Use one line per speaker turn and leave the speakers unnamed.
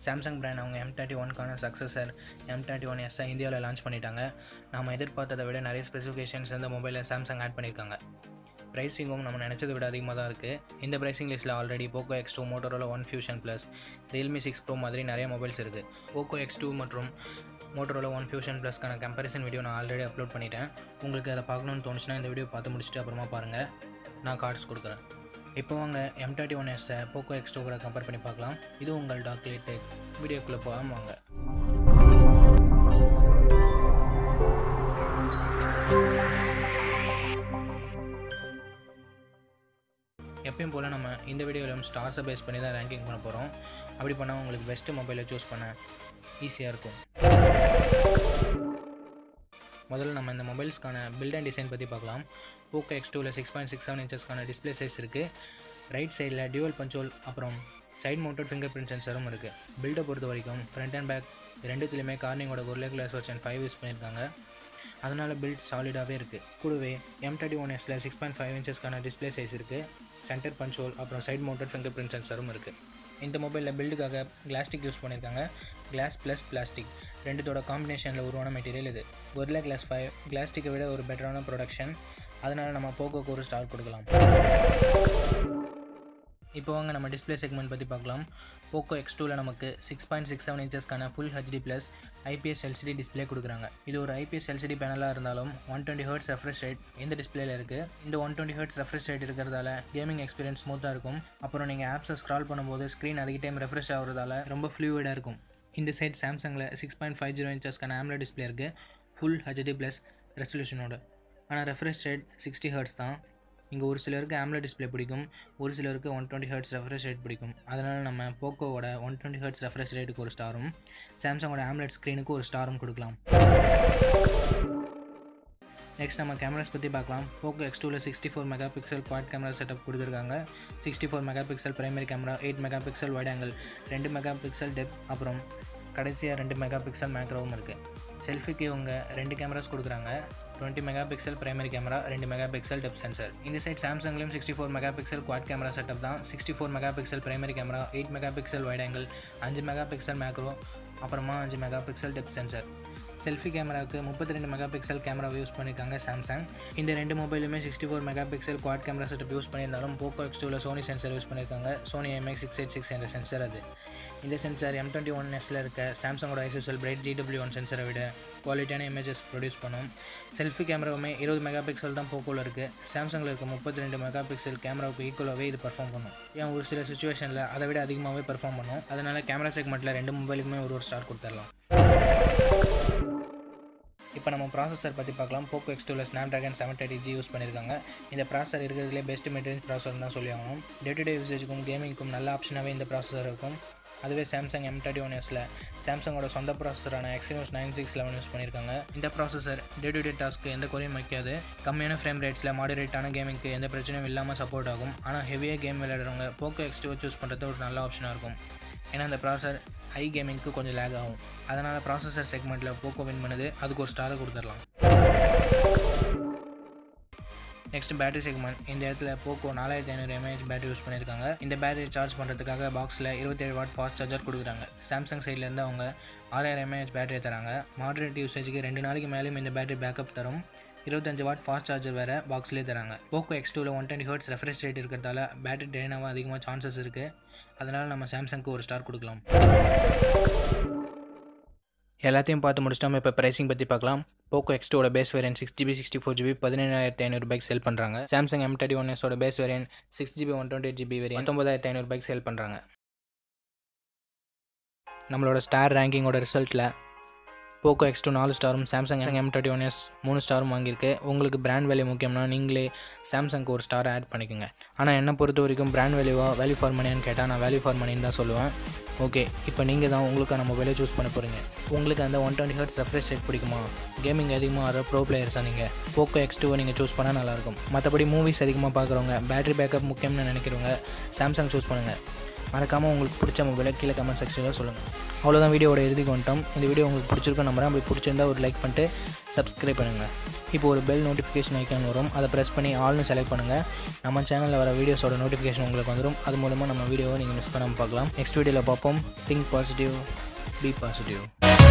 Samsung brand அவங்க M thirty ஒன்க்கான successor M thirty one எஸ்ஸை இந்தியாவில் லான்ச் பண்ணிட்டாங்க நாம் எதிர்பார்த்ததை விட நிறைய ஸ்பெசிஃபிகேஷன்ஸ் இந்த மொபைலில் சாம்சங் ஆட் பண்ணியிருக்காங்க ப்ரைஸிங்கும் நம்ம நினச்சதை விட அதிகமாக தான் இருக்குது இந்த ப்ரைஸிங் லிஸ்ட்டில் already Poco X two Motorola one fusion plus Realme six pro மாதிரி நிறைய மொபைல்ஸ் இருக்குது போக்கோ எக்ஸ் டூ மற்றும் மோட்டோரோல ஒன் ஃபியூஷன் ப்ளஸ்க்கான கம்பேரிசன் வீடியோ நான் ஆல்ரெடி அப்லோட் பண்ணிட்டேன் உங்களுக்கு அதை பார்க்கணுன்னு தோணுச்சுன்னா இந்த வீடியோ பார்த்து முடிச்சுட்டு அப்புறமா பாருங்கள் நான் கார்ட்ஸ் கொடுக்குறேன் இப்போ வாங்க எம் தேர்ட்டி ஒன் எஸ்ஸை போக்கோ எக்ஸ் டூ கூட கம்பேர் பண்ணி பார்க்கலாம் இது உங்கள் டாக்லேட் டெக் வீடியோக்குள்ளே போகாமல் வாங்க எப்பயும் போல் நம்ம இந்த வீடியோவிலும் ஸ்டார்ஸை பேஸ் பண்ணி தான் ரேங்கிங் பண்ண போகிறோம் அப்படி பண்ணால் உங்களுக்கு பெஸ்ட்டு மொபைலை சூஸ் பண்ண ஈஸியாக இருக்கும் முதல்ல நம்ம இந்த மொபைல்ஸ்க்கான பில்ட் அண்ட் டிசைன் பற்றி பார்க்கலாம் போக்கோ எக்ஸ் டூவில் சிக்ஸ் பாயிண்ட் சிக்ஸ் செவன் இன்ச்சஸ்க்கான டிஸ்பிளே சைஸ் இருக்குது ரைட் சைடில் டியூவல் பஞ்சோல் அப்புறம் சைட் மவுண்டட் ஃபிங்கர் பிரிண்ட் சென்சரும் இருக்குது பில்டை பொறுத்த வரைக்கும் ஃப்ரண்ட் அண்ட் பேக் ரெண்டுத்துலேயுமே கார்னிங்கோட ஒரு கிளாஸ் வெர்ஷன் ஃபைவ் யூஸ் பண்ணியிருக்காங்க அதனால் பில்ட் சாலிடாகவே இருக்குது கூடவே எம் தேர்ட்டி ஒன் எஸில் சிக்ஸ் பாயிண்ட் ஃபைவ் இன்ச்சஸ்க்கான டிஸ்பிளே சைஸ் இருக்குது சென்டர் பஞ்சோல் அப்புறம் சைட் மவுண்டட் ஃபிங்கர் பிரிண்ட் சென்சரும் இருக்குது இந்த மொபைலில் பில்டுக்காக கிளாஸ்டிக் யூஸ் பண்ணியிருக்காங்க கிளாஸ் ப்ளஸ் பிளாஸ்டிக் ரெண்டுத்தோட காம்பினேஷனில் உருவான மெட்டீரியல் இது ஒரிலா கிளாஸ் ஃபைவ் கிளாஸ்டிக்கை விட ஒரு பெட்டரான ப்ரொடக்ஷன் அதனால் நம்ம போக்கோக்கு ஒரு ஸ்டார் கொடுக்கலாம் இப்போ வாங்க நம்ம டிஸ்பிளே செக்மெண்ட் பற்றி பார்க்கலாம் போக்கோ எக்ஸ் டூவில் நமக்கு சிக்ஸ் பாயிண்ட் சிக்ஸ் செவன் இன்ச்சஸ்க்கான full HD plus IPS LCD display கொடுக்குறாங்க இது ஒரு ஐபிஎஸ் எல்சிடி பேனலாக இருந்தாலும் one twenty hertz refresh rate இந்த டிஸ்பிளேல இருக்குது இந்த one twenty hertz refresh rate இருக்கிறதால கேமிங் எக்ஸ்பீரியன்ஸ் ஸ்மூத்தாக இருக்கும் அப்புறம் நீங்கள் ஆப்ஸை ஸ்க்ரால் பண்ணும்போது ஸ்க்ரீன் அதிக டைம் ரெஃப்ரெஷ் ஆகிறதால ரொம்ப ஃப்ளூயிடாக இருக்கும் இந்த சைட் சாம்சங்கில் சிக்ஸ் பாயிண்ட் ஃபைவ் ஜீரோ இன்ச்சஸ்க்கான ஆம்லோ டிஸ்பிளே இருக்குது ஃபுல் ஹெச்டி ப்ளஸ் ரெசல்யூஷனோட ஆனால் ரெஃப்ரெஷ் ரேட் சிக்ஸ்டி ஹர்ட்ஸ் தான் இங்கே ஒரு சிலருக்கு ஆம்லோ டிஸ்பிளே பிடிக்கும் ஒரு சிலருக்கு one twenty hertz refresh rate பிடிக்கும் அதனால் நம்ம போக்கோவோட ஒன் டுவெண்ட்டி ஹர்ட்ஸ் ரெஃப்ரெஷ் ரேட்டுக்கு ஒரு ஸ்டாரும் சாம்சங்கோட ஆம்லெட் ஸ்க்ரீனுக்கு ஒரு ஸ்டாரும் கொடுக்கலாம் நெக்ஸ்ட் நம்ம கேமராஸ் பற்றி பார்க்கலாம் போக்கோ எக்ஸ் டூவில் sixty four megapixel quad camera setup கொடுத்துருக்காங்க sixty four megapixel primary camera eight megapixel wide angle ரெண்டு மெகா பிக்சல் டெப் அப்புறம் கடைசியாக ரெண்டு மெகா பிக்சல் மேக்ரோவும் இருக்குது செல்ஃபிக்கு இவங்க ரெண்டு கேமராஸ் கொடுக்குறாங்க twenty megapixel primary camera ரெண்டு மெகா பிக்சல் டெப் சென்சர் இந்த சைட் சாம்சங்லேயும் sixty four megapixel quad camera setup தான் sixty four megapixel primary camera eight megapixel wide angle அஞ்சு megapixel macro அப்புறமா அஞ்சு megapixel depth sensor selfie கேமராவுக்கு முப்பத்தி ரெண்டு megapixel கேமராவை யூஸ் பண்ணியிருக்காங்க சாம்சங் இந்த ரெண்டு மொபைலுமே sixty four megapixel quad camera setup use பண்ணியிருந்தாலும் போக்கோ எக்ஸ் டூவில் சோனி சென்சர் யூஸ் பண்ணியிருக்காங்க Sony MX six eight six என்ற சென்சர் அது இந்த சென்சார் எம் டுவெண்ட்டி ஒன் எஸ்ல இருக்க சாம்சங்கோட ஐசிஎஸ்எல் பிரைட் ஜிடபிள்யூ ஒன் சென்சரை விட குவாலிட்டியான இமேஜஸ் ப்ரொடியூஸ் பண்ணும் செல்ஃபி கேமராவுமே இருபது மெகா பிக்சல் தான் போக்கோவில் இருக்குது சாம்சங்கில் இருக்க முப்பத்தி ரெண்டு மெகா பிக்சல் கேமராவுக்கு ஈக்குவலாகவே இது பர்ஃபார்ம் பண்ணும் ஏன் ஒரு சில சுச்சுவேஷனில் அதை விட அதிகமாகவே பர்ஃபார்ம் பண்ணும் அதனால் கேமரா செக்மெண்ட்டில் ரெண்டு மொபைலுக்குமே ஒரு ஒரு ஸ்டார் கொடுத்துடலாம் இப்போ நம்ம ப்ராசஸர் பற்றி பார்க்கலாம் போக்கோ எக்ஸ் டூவில் Snapdragon seven thirty G use பண்ணியிருக்காங்க இந்த ப்ராசஸர் இருக்கிறதுலே பெஸ்ட் மெட்டீரியல் ப்ராசஸர் தான் சொல்லி ஆகணும் டே டு டே யூசேஜுக்கும் கேமிங்க்கும் நல்ல ஆப்ஷனாகவே இந்த ப்ராசஸர் இருக்கும் அதுவே சாம்சங் எம் தேர்ட்டி ஒன் எஸில் சாம்சங்கோட சொந்த ப்ராசஸரான Exynos nine six eleven use பண்ணியிருக்காங்க இந்த ப்ராசஸர் டே டு டே டாஸ்க்கு எந்த குறையும் வைக்காது கம்மியான ஃப்ரேம் ரேட்ஸில் மாடரேட்டான கேமிங்க்கு எந்த பிரச்சனையும் இல்லாமல் சப்போர்ட் ஆகும் ஆனால் ஹெவியாக கேம் விளையாடுறவங்க போக்கோ எக்ஸ் டூவை சூஸ் பண்ணுறது ஒரு நல்ல ஆப்ஷனாக இருக்கும் ஏன்னா இந்த ப்ராசஸர் ஹை கேமிங்க்கு கொஞ்சம் லேக் ஆகும் அதனால் ப்ராசஸர் செக்மெண்ட்டில் போக்கோ வின் பண்ணுது அதுக்கு ஒரு ஸ்டாரை கொடுத்துடலாம் நெக்ஸ்ட் பேட்டரி செக்மெண்ட் இந்த இடத்துல போக்கோ நாலாயிரத்தி ஐநூறு எம்ஏஹெச் பேட்டரி யூஸ் பண்ணியிருக்காங்க இந்த பேட்டரி சார்ஜ் பண்ணுறதுக்காக பாக்ஸில் இருபத்தேழு வாட் ஃபாஸ்ட் சார்ஜர் கொடுக்குறாங்க சாம்சங் சைட்லேருந்து அவங்க ஆறாயிரம் எம்ஏஹெச் பேட்டரி தராங்க மாடரேட் யூசேஜுக்கு ரெண்டு நாளைக்கு மேலேயும் இந்த பேட்டரி பேக்கப் தரும் இருபத்தஞ்சு வாட் ஃபாஸ்ட் சார்ஜர் வேறு பாக்ஸ்லேயே தராங்க போக்கோ எக்ஸ் டூவில் one twenty hertz refresh rate இருக்கிறதால பேட்டரி ட்ரெயினாக அதிகமாக சான்சஸ் இருக்குது அதனால் நம்ம சாம்சங்க்கு ஒரு ஸ்டார் கொடுக்கலாம் எல்லாத்தையும் பார்த்து முடிச்சிட்டோம் இப்போ ப்ரைசிங் பற்றி பார்க்கலாம் போக்கோ எக்ஸ்டோட base variant six GB sixty four GB பதினேழாயிரத்தி ஐநூறு பைக் சேல் பண்ணுறாங்க சாம்சங் எம் தேர்ட்டி ஒன் எஸோட base variant six GB one twenty GB variant பத்தொம்பதாயிரத்தி ஐநூறு பைக் சேல் பண்ணுறாங்க நம்மளோட ஸ்டார் ரேங்கிங்கோட ரிசல்ட்டில் போக்கோ எக்ஸ் டூ நாலு ஸ்டாரும் Samsung M thirty one S மூணு ஸ்டாரும் வாங்கியிருக்கு உங்களுக்கு பிராண்ட் வேல்யூ முக்கியம்னா நீங்களே சாம்சங்க்கு ஒரு ஸ்டார் ஆட் பண்ணிக்கோங்க ஆனால் என்னை பொறுத்த வரைக்கும் பிராண்ட் வேல்யூவா வேல்யூ ஃபார் மணியான்னு கேட்டால் நான் வேல்யூ ஃபார் மணின்னு தான் சொல்லுவேன் ஓகே இப்போ நீங்கள் தான் உங்களுக்கான மொபைலை சூஸ் பண்ண போகிறீங்க உங்களுக்கு அந்த one twenty hertz refresh rate பிடிக்குமா கேமிங் அதிகமாக வர ப்ரோ பிளேயர்ஸாக நீங்கள் போக்கோ எக்ஸ் டூவை நீங்கள் சூஸ் பண்ணால் நல்லாயிருக்கும் மற்றபடி மூவிஸ் அதிகமாக பார்க்குறவங்க பேட்டரி பேக்கப் முக்கியம்னு நினைக்கிறவங்க சாம்சங் சூஸ் பண்ணுங்கள் மறக்காமல் உங்களுக்கு பிடிச்ச மொபைலை கீழே கமெண்ட் செக்ஷனில் சொல்லுங்கள் அவ்வளோதான் வீடியோவோட இறுதிக்கு வந்துட்டோம் இந்த வீடியோ உங்களுக்கு பிடிச்சிருக்கும் நம்புறேன் அப்படி பிடிச்சிருந்தா ஒரு லைக் பண்ணிட்டு சப்ஸ்கிரைப் பண்ணுங்கள் இப்போ ஒரு பெல் நோட்டிஃபிகேஷன் ஐக்கான் வரும் அதை ப்ரெஸ் பண்ணி ஆல்னு செலக்ட் பண்ணுங்கள் நம்ம சேனலில் வர வீடியோஸோட நோட்டிஃபிகேஷன் உங்களுக்கு வந்துடும் அது மூலமாக நம்ம வீடியோவை நீங்கள் மிஸ் பண்ணாமல் பார்க்கலாம் நெக்ஸ்ட் வீடியோவில் பார்ப்போம் திங்க் பாசிட்டிவ் பி பாசிட்டிவ்